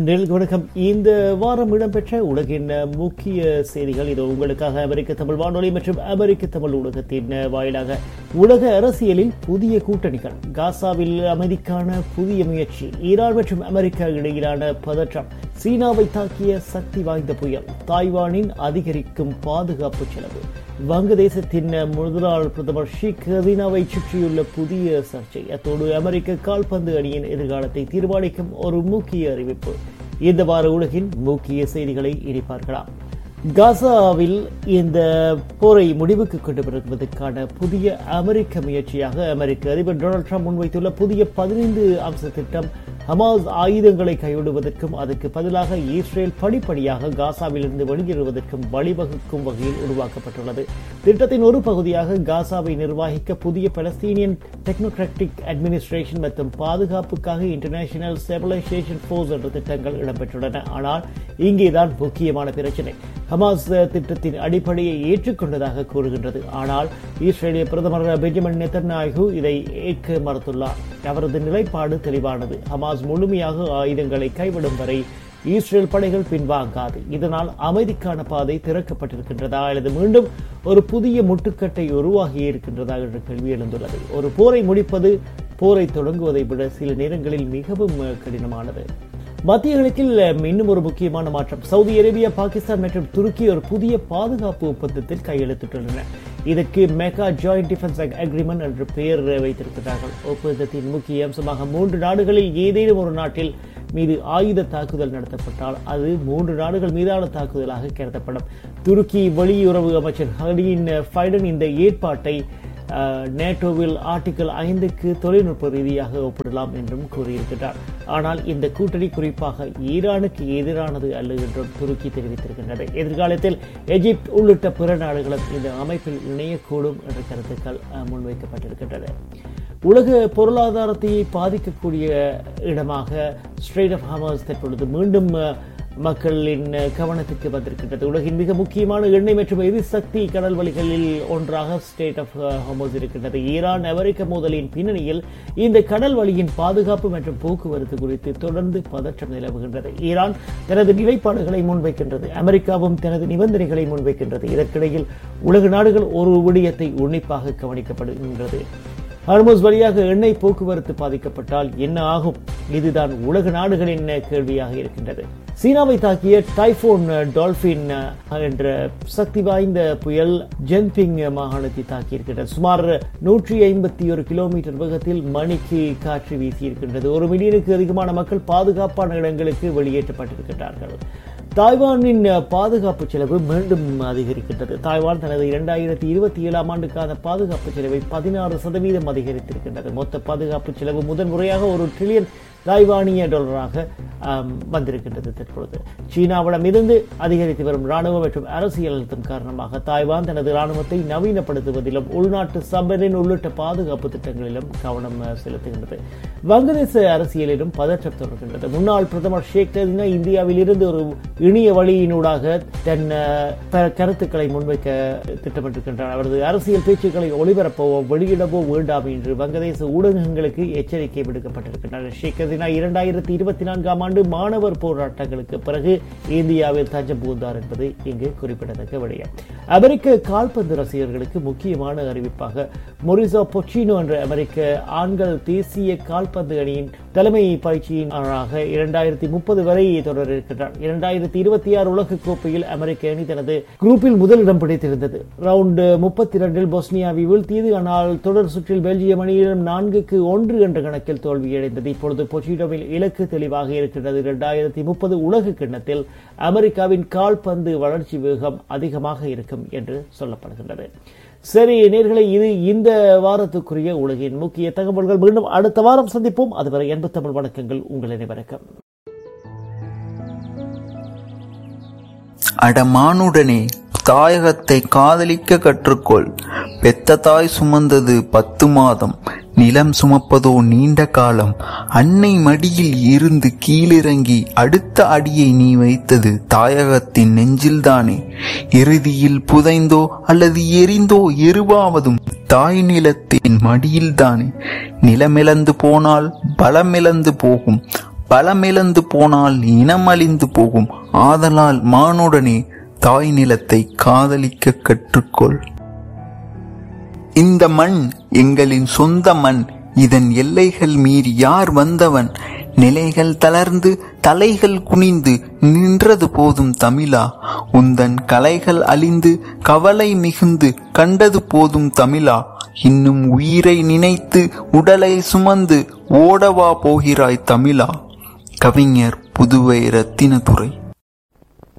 நெல் வணக்கம் இந்த வாரம் இடம்பெற்ற உலகின் முக்கிய செய்திகள் இது உங்களுக்காக அமெரிக்க தமிழ் வானொலி மற்றும் அமெரிக்க தமிழ் ஊடகத்தின் வாயிலாக உலக அரசியலில் புதிய கூட்டணிகள் காசாவில் அமைதிக்கான புதிய முயற்சி ஈரான் மற்றும் அமெரிக்கா இடையிலான பதற்றம் சீனாவை தாக்கிய சக்தி வாய்ந்த புயல் தாய்வானின் அதிகரிக்கும் பாதுகாப்பு செலவு வங்கதேசத்தின் முன்னாள் பிரதமர் ஷேக் ஹசீனாவை சுற்றியுள்ள புதிய சர்ச்சை அத்தோடு அமெரிக்க கால்பந்து அணியின் எதிர்காலத்தை தீர்மானிக்கும் ஒரு முக்கிய அறிவிப்பு இந்த வார உலகின் முக்கிய செய்திகளை இனி பார்க்கலாம் காசாவில் இந்த போரை முடிவுக்கு கொண்டு வருவதற்கான புதிய அமெரிக்க முயற்சியாக அமெரிக்க அதிபர் டொனால்ட் ட்ரம்ப் முன்வைத்துள்ள புதிய பதினைந்து அம்ச திட்டம் ஹமாஸ் ஆயுதங்களை கைவிடுவதற்கும் அதற்கு பதிலாக இஸ்ரேல் படிப்படியாக காசாவிலிருந்து வெளியேறுவதற்கும் வழிவகுக்கும் வகையில் உருவாக்கப்பட்டுள்ளது திட்டத்தின் ஒரு பகுதியாக காசாவை நிர்வகிக்க புதிய பலஸ்தீனியன் டெக்னோக்ராட்டிக் அட்மினிஸ்ட்ரேஷன் மற்றும் பாதுகாப்புக்காக இன்டர்நேஷனல் ஸ்டெபிலைசேஷன் போர்ஸ் என்ற திட்டங்கள் இடம்பெற்றுள்ளன ஆனால் இங்கேதான் முக்கியமான பிரச்சனை ஹமாஸ் திட்டத்தின் அடிப்படையை ஏற்றுக்கொண்டதாக கூறுகின்றது ஆனால் இஸ்ரேலிய பிரதமர் பெஞ்சமின் நெத்தன்யாகு இதை ஏற்க மறுத்துள்ளார் அவரது நிலைப்பாடு தெளிவானது ஹமாஸ் முழுமையாக ஆயுதங்களை கைவிடும் வரை இஸ்ரேல் படைகள் பின்வாங்காது இதனால் அமைதிக்கான பாதை திறக்கப்பட்டிருக்கின்றதா அல்லது மீண்டும் ஒரு புதிய முட்டுக்கட்டை உருவாகி இருக்கின்றதா என்ற கேள்வி எழுந்துள்ளது ஒரு போரை முடிப்பது போரை தொடங்குவதை விட சில நேரங்களில் மிகவும் கடினமானது மத்திய கிழக்கில் இன்னும் ஒரு முக்கியமான மாற்றம் சவுதி அரேபியா பாகிஸ்தான் மற்றும் துருக்கி ஒரு புதிய பாதுகாப்பு ஒப்பந்தத்தில் கையெழுத்திட்டுள்ளன இதற்கு மெகா ஜாயிண்ட் டிஃபென்ஸ் அக்ரிமெண்ட் என்று பெயர் வைத்திருக்கிறார்கள் ஒப்பந்தத்தின் முக்கிய அம்சமாக மூன்று நாடுகளில் ஏதேனும் ஒரு நாட்டில் மீது ஆயுத தாக்குதல் நடத்தப்பட்டால் அது மூன்று நாடுகள் மீதான தாக்குதலாக கருதப்படும் துருக்கி வெளியுறவு அமைச்சர் ஹலீன் ஃபைடன் இந்த ஏற்பாட்டை நேட்டோவில் ஆர்டிகல் ஐந்துக்கு தொழில்நுட்ப ரீதியாக ஒப்பிடலாம் என்றும் கூறியிருக்கிறார் ஆனால் இந்த கூட்டணி குறிப்பாக ஈரானுக்கு எதிரானது அல்ல என்றும் துருக்கி தெரிவித்திருக்கின்றது எதிர்காலத்தில் எகிப்து உள்ளிட்ட பிற நாடுகளும் இந்த அமைப்பில் இணையக்கூடும் என்ற கருத்துக்கள் முன்வைக்கப்பட்டிருக்கின்றன உலக பொருளாதாரத்தை பாதிக்கக்கூடிய இடமாக ஸ்ட்ரெயிட் ஆஃப் ஹமாஸ் தற்பொழுது மீண்டும் மக்களின் கவனத்துக்கு வந்திருக்கின்றது உலகின் மிக முக்கியமான எண்ணெய் மற்றும் எரிசக்தி கடல் வழிகளில் ஒன்றாக ஸ்டேட் ஆஃப் ஹோமோஸ் இருக்கின்றது ஈரான் அமெரிக்க மோதலின் பின்னணியில் இந்த கடல் வழியின் பாதுகாப்பு மற்றும் போக்குவரத்து குறித்து தொடர்ந்து பதற்றம் நிலவுகின்றது ஈரான் தனது நிலைப்பாடுகளை முன்வைக்கின்றது அமெரிக்காவும் தனது நிபந்தனைகளை முன்வைக்கின்றது இதற்கிடையில் உலக நாடுகள் ஒரு விடயத்தை உன்னிப்பாக கவனிக்கப்படுகின்றது ஹர்மோஸ் வழியாக எண்ணெய் போக்குவரத்து பாதிக்கப்பட்டால் என்ன ஆகும் இதுதான் உலக நாடுகளின் கேள்வியாக இருக்கின்றது சீனாவை தாக்கிய டைபோன் டால்பின் என்ற சக்தி வாய்ந்த புயல் ஜென்பிங் மாகாணத்தை தாக்கியிருக்கின்றது சுமார் நூற்றி ஐம்பத்தி ஒரு கிலோமீட்டர் வேகத்தில் மணிக்கு காற்று வீசியிருக்கின்றது ஒரு மில்லியனுக்கு அதிகமான மக்கள் பாதுகாப்பான இடங்களுக்கு வெளியேற்றப்பட்டிருக்கின்றார்கள் தாய்வானின் பாதுகாப்பு செலவு மீண்டும் அதிகரிக்கின்றது தாய்வான் தனது இரண்டாயிரத்தி இருபத்தி ஏழாம் ஆண்டுக்கான பாதுகாப்பு செலவை பதினாறு சதவீதம் அதிகரித்திருக்கின்றது மொத்த பாதுகாப்பு செலவு முதன் முறையாக ஒரு ட்ரில்லியன் தாய்வானிய டாலராக வந்திருக்கின்றது தற்பொழுது சீனாவிடம் இருந்து அதிகரித்து வரும் ராணுவ மற்றும் அரசியல் அழுத்தம் காரணமாக தாய்வான் தனது ராணுவத்தை நவீனப்படுத்துவதிலும் உள்நாட்டு சபரின் உள்ளிட்ட பாதுகாப்பு திட்டங்களிலும் கவனம் செலுத்துகின்றது வங்கதேச அரசியலிலும் பதற்றம் தொடர்கின்றது முன்னாள் பிரதமர் ஷேக் ஹசீனா இந்தியாவில் இருந்து ஒரு இணைய வழியினூடாக தன் கருத்துக்களை முன்வைக்க திட்டமிட்டிருக்கின்றார் அவரது அரசியல் பேச்சுக்களை ஒளிபரப்பவோ வெளியிடவோ வேண்டாம் என்று வங்கதேச ஊடகங்களுக்கு எச்சரிக்கை விடுக்கப்பட்டிருக்கின்றன ஷேக் ஹசீனா இரண்டாயிரத்தி இருபத்தி நான்காம் ஆண்டு மாணவர் போராட்டங்களுக்கு பிறகு இந்தியாவில் தஞ்சம் புகுந்தார் என்பது இங்கு குறிப்பிடத்தக்க விடயம் அமெரிக்க கால்பந்து ரசிகர்களுக்கு முக்கியமான அறிவிப்பாக மொரிசோ பொச்சினோ என்ற அமெரிக்க ஆண்கள் தேசிய கால்பந்து அணியின் தலைமை பயிற்சியினராக இரண்டாயிரத்தி முப்பது வரை தொடர இருக்கின்றார் இரண்டாயிரத்தி இருபத்தி ஆறு உலக கோப்பையில் அமெரிக்க அணி தனது குரூப்பில் முதலிடம் பிடித்திருந்தது ரவுண்ட் முப்பத்தி இரண்டில் பொஸ்னியாவை வீழ்த்தியது ஆனால் தொடர் சுற்றில் பெல்ஜியம் அணியிடம் நான்குக்கு ஒன்று என்ற கணக்கில் தோல்வியடைந்தது இப்பொழுது பொச்சிடோவில் இலக்கு தெளிவாக இருக்கின்றது இரண்டாயிரத்தி முப்பது உலக கிண்ணத்தில் அமெரிக்காவின் கால்பந்து வளர்ச்சி வேகம் அதிகமாக இருக்கும் என்று சொல்லப்படுகின்றது சரி நேர்களை இது இந்த வாரத்துக்குரிய உலகின் முக்கிய தகவல்கள் மீண்டும் அடுத்த வாரம் சந்திப்போம் அதுவரை எண்பது தமிழ் வணக்கங்கள் உங்கள் அனைவருக்கும் அடமானுடனே தாயகத்தை காதலிக்க கற்றுக்கொள் பெத்த தாய் சுமந்தது பத்து மாதம் நிலம் சுமப்பதோ நீண்ட காலம் அன்னை மடியில் இருந்து கீழிறங்கி அடுத்த அடியை நீ வைத்தது தாயகத்தின் நெஞ்சில்தானே இறுதியில் புதைந்தோ அல்லது எரிந்தோ எருவாவதும் தாய் நிலத்தின் மடியில்தானே நிலமிழந்து போனால் பலமிழந்து போகும் பலமிழந்து போனால் இனம் அழிந்து போகும் ஆதலால் மானுடனே தாய் நிலத்தை காதலிக்க கற்றுக்கொள் இந்த மண் எங்களின் சொந்த மண் இதன் எல்லைகள் மீறி யார் வந்தவன் நிலைகள் தளர்ந்து தலைகள் குனிந்து நின்றது போதும் தமிழா உந்தன் கலைகள் அழிந்து கவலை மிகுந்து கண்டது போதும் தமிழா இன்னும் உயிரை நினைத்து உடலை சுமந்து ஓடவா போகிறாய் தமிழா கவிஞர் புதுவை ரத்தினதுரை